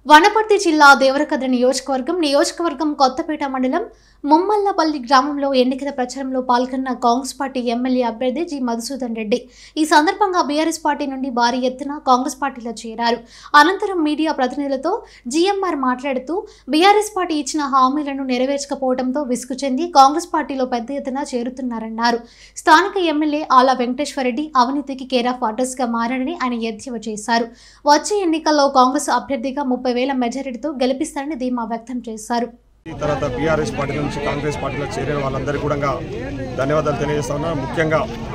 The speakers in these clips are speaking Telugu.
వనపర్తి జిల్లా దేవరకద్ర నియోజకవర్గం నియోజకవర్గం కొత్తపేట మండలం ముమ్మల్లపల్లి గ్రామంలో ఎన్నికల ప్రచారంలో పాల్గొన్న కాంగ్రెస్ పార్టీ ఎమ్మెల్యే అభ్యర్థి జి మధుసూదన్ రెడ్డి ఈ సందర్భంగా బీఆర్ఎస్ పార్టీ నుండి భారీ ఎత్తున కాంగ్రెస్ పార్టీలో చేరారు అనంతరం మీడియా ప్రతినిధులతో జీఎంఆర్ మాట్లాడుతూ బీఆర్ఎస్ పార్టీ ఇచ్చిన హామీలను నెరవేర్చకపోవడంతో విసుగు చెంది కాంగ్రెస్ పార్టీలో పెద్ద ఎత్తున చేరుతున్నారన్నారు స్థానిక ఎమ్మెల్యే ఆలా వెంకటేశ్వరరెడ్డి అవినీతికి కేర్ ఆఫ్ అడ్రస్గా మారని ఆయన ఎద్దేవా చేశారు వచ్చే ఎన్నికల్లో కాంగ్రెస్ అభ్యర్థిగా ముప్పై వేల మెజారిటీతో గెలిపిస్తారని ధీమా వ్యక్తం చేశారు ఈ తర్వాత బీఆర్ఎస్ పార్టీ నుంచి కాంగ్రెస్ పార్టీలో చేరిన వాళ్ళందరికీ కూడా ధన్యవాదాలు తెలియజేస్తా ఉన్నా ముఖ్యంగా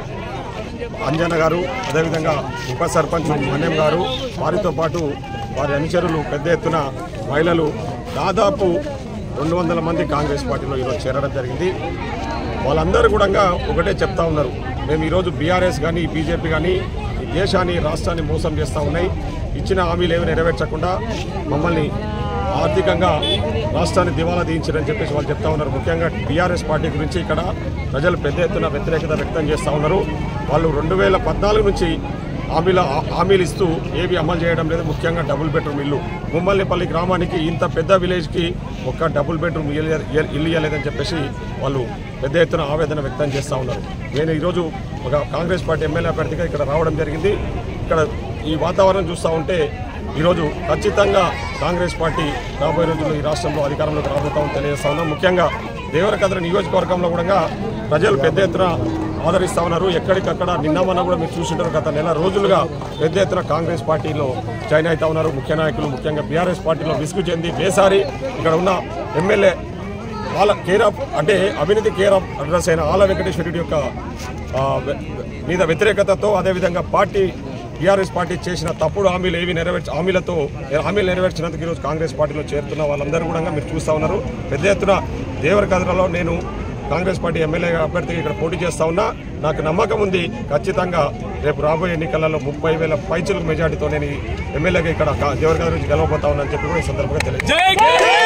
అంజన గారు అదేవిధంగా ఉప సర్పంచ్ మన్యం గారు వారితో పాటు వారి అనుచరులు పెద్ద ఎత్తున మహిళలు దాదాపు రెండు వందల మంది కాంగ్రెస్ పార్టీలో ఈరోజు చేరడం జరిగింది వాళ్ళందరూ కూడా ఒకటే చెప్తా ఉన్నారు మేము ఈరోజు బీఆర్ఎస్ కానీ బీజేపీ కానీ ఈ దేశాన్ని రాష్ట్రాన్ని మోసం చేస్తూ ఉన్నాయి ఇచ్చిన హామీలు ఏమి నెరవేర్చకుండా మమ్మల్ని ఆర్థికంగా రాష్ట్రాన్ని దివాలా తీయించారని చెప్పేసి వాళ్ళు చెప్తా ఉన్నారు ముఖ్యంగా బీఆర్ఎస్ పార్టీ గురించి ఇక్కడ ప్రజలు పెద్ద ఎత్తున వ్యతిరేకత వ్యక్తం చేస్తూ ఉన్నారు వాళ్ళు రెండు వేల పద్నాలుగు నుంచి హామీల హామీలు ఇస్తూ ఏవి అమలు చేయడం లేదు ముఖ్యంగా డబుల్ బెడ్రూమ్ ఇల్లు ముమ్మల్లిపల్లి గ్రామానికి ఇంత పెద్ద విలేజ్కి ఒక డబుల్ బెడ్రూమ్ ఇల్లు ఇల్లు ఇవ్వలేదని చెప్పేసి వాళ్ళు పెద్ద ఎత్తున ఆవేదన వ్యక్తం చేస్తూ ఉన్నారు నేను ఈరోజు ఒక కాంగ్రెస్ పార్టీ ఎమ్మెల్యే అభ్యర్థిగా ఇక్కడ రావడం జరిగింది ఇక్కడ ఈ వాతావరణం చూస్తూ ఉంటే ఈరోజు ఖచ్చితంగా కాంగ్రెస్ పార్టీ రాబోయే రోజుల్లో ఈ రాష్ట్రంలో అధికారంలోకి రాబోతామని తెలియజేస్తా ఉన్నాం ముఖ్యంగా దేవరకద్ర నియోజకవర్గంలో కూడా ప్రజలు పెద్ద ఎత్తున ఆదరిస్తా ఉన్నారు ఎక్కడికక్కడ నిన్న మొన్న కూడా మీరు చూసింటారు గత నెల రోజులుగా పెద్ద ఎత్తున కాంగ్రెస్ పార్టీలో జాయిన్ అవుతా ఉన్నారు ముఖ్య నాయకులు ముఖ్యంగా బీఆర్ఎస్ పార్టీలో విసుగు చెంది వేసారి ఇక్కడ ఉన్న ఎమ్మెల్యే ఆల కేర్ ఆఫ్ అంటే అవినీతి కేర్ ఆఫ్ అడ్రస్ అయిన ఆల వెంకటేశ్వరుడి యొక్క ఆ, వె- మీద వ్యతిరేకతతో అదేవిధంగా పార్టీ టీఆర్ఎస్ పార్టీ చేసిన తప్పుడు హామీలు ఏవి నెరవేర్చ హామీలతో హామీలు నెరవేర్చినందుకు ఈరోజు కాంగ్రెస్ పార్టీలో చేరుతున్న వాళ్ళందరూ కూడా మీరు చూస్తూ ఉన్నారు పెద్ద ఎత్తున దేవరకద్రలో నేను కాంగ్రెస్ పార్టీ ఎమ్మెల్యే అభ్యర్థిగా ఇక్కడ పోటీ చేస్తా ఉన్నా నాకు నమ్మకం ఉంది ఖచ్చితంగా రేపు రాబోయే ఎన్నికలలో ముప్పై వేల పైచులకు మెజార్టీతో నేను ఈ ఎమ్మెల్యేగా ఇక్కడ దేవరకద్ర నుంచి గెలవబోతా ఉన్నా అని చెప్పి కూడా ఈ సందర్భంగా తెలియజేస్తాను